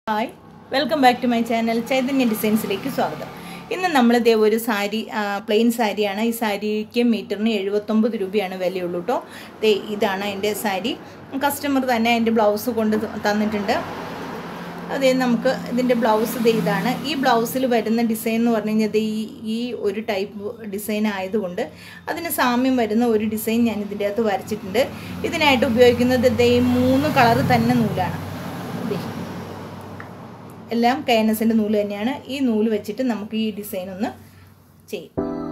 hi welcome back to my channel Chaitanya ഡിസൈൻസിലേക്ക് സ്വാഗതം ഇന്ന് നമ്മൾ ഇതേ ഒരു സാരി പ്ലെയിൻ സാരിയാണ് ഈ സാരിക്ക് മീറ്ററിന് എഴുപത്തൊമ്പത് രൂപയാണ് വിലയുള്ളൂ കേട്ടോ ദേ ഇതാണ് അതിൻ്റെ സാരി കസ്റ്റമർ തന്നെ അതിൻ്റെ ബ്ലൗസ് കൊണ്ട് തന്നിട്ടുണ്ട് അതേ നമുക്ക് ഇതിൻ്റെ ബ്ലൗസ് ഇത് ഇതാണ് ഈ ബ്ലൗസിൽ വരുന്ന ഡിസൈൻ എന്ന് പറഞ്ഞു കഴിഞ്ഞാൽ ദേ ഈ ഈ ഒരു ടൈപ്പ് ഡിസൈൻ ആയതുകൊണ്ട് അതിന് സാമ്യം വരുന്ന ഒരു ഡിസൈൻ ഞാൻ ഇതിൻ്റെ അകത്ത് വരച്ചിട്ടുണ്ട് ഇതിനായിട്ട് ഉപയോഗിക്കുന്നത് ദേ ഈ മൂന്ന് കളറ് തന്നെ നൂലാണ് ദേ എല്ലാം കൈനസിൻ്റെ നൂല് തന്നെയാണ് ഈ നൂല് വെച്ചിട്ട് നമുക്ക് ഈ ഡിസൈൻ ഒന്ന് ചെയ്യും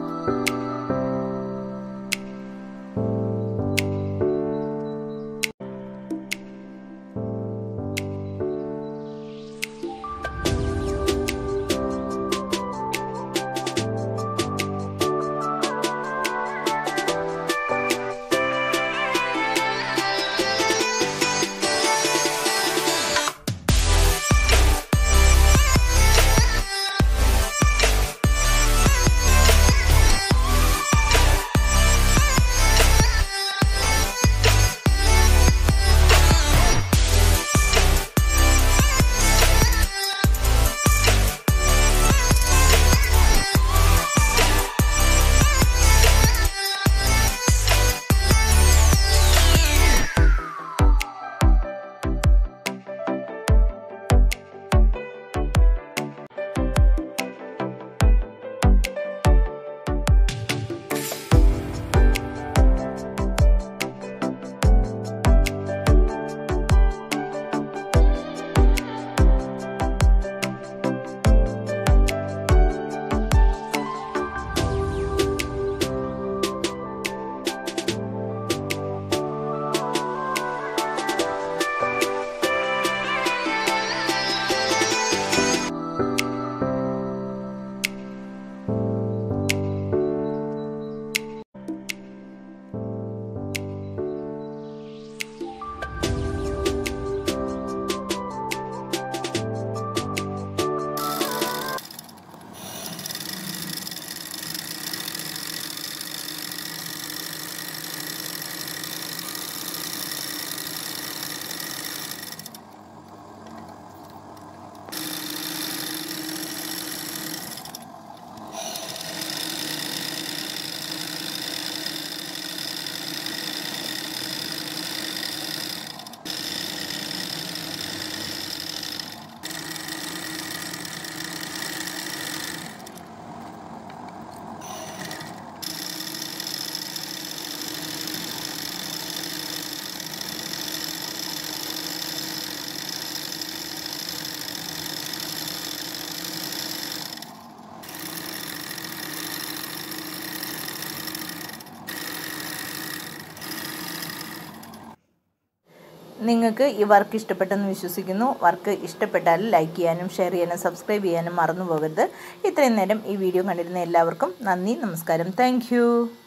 നിങ്ങൾക്ക് ഈ വർക്ക് ഇഷ്ടപ്പെട്ടെന്ന് വിശ്വസിക്കുന്നു വർക്ക് ഇഷ്ടപ്പെട്ടാൽ ലൈക്ക് ചെയ്യാനും ഷെയർ ചെയ്യാനും സബ്സ്ക്രൈബ് ചെയ്യാനും മറന്നു പോകരുത് ഇത്രയും നേരം ഈ വീഡിയോ കണ്ടിരുന്ന എല്ലാവർക്കും നന്ദി നമസ്കാരം താങ്ക്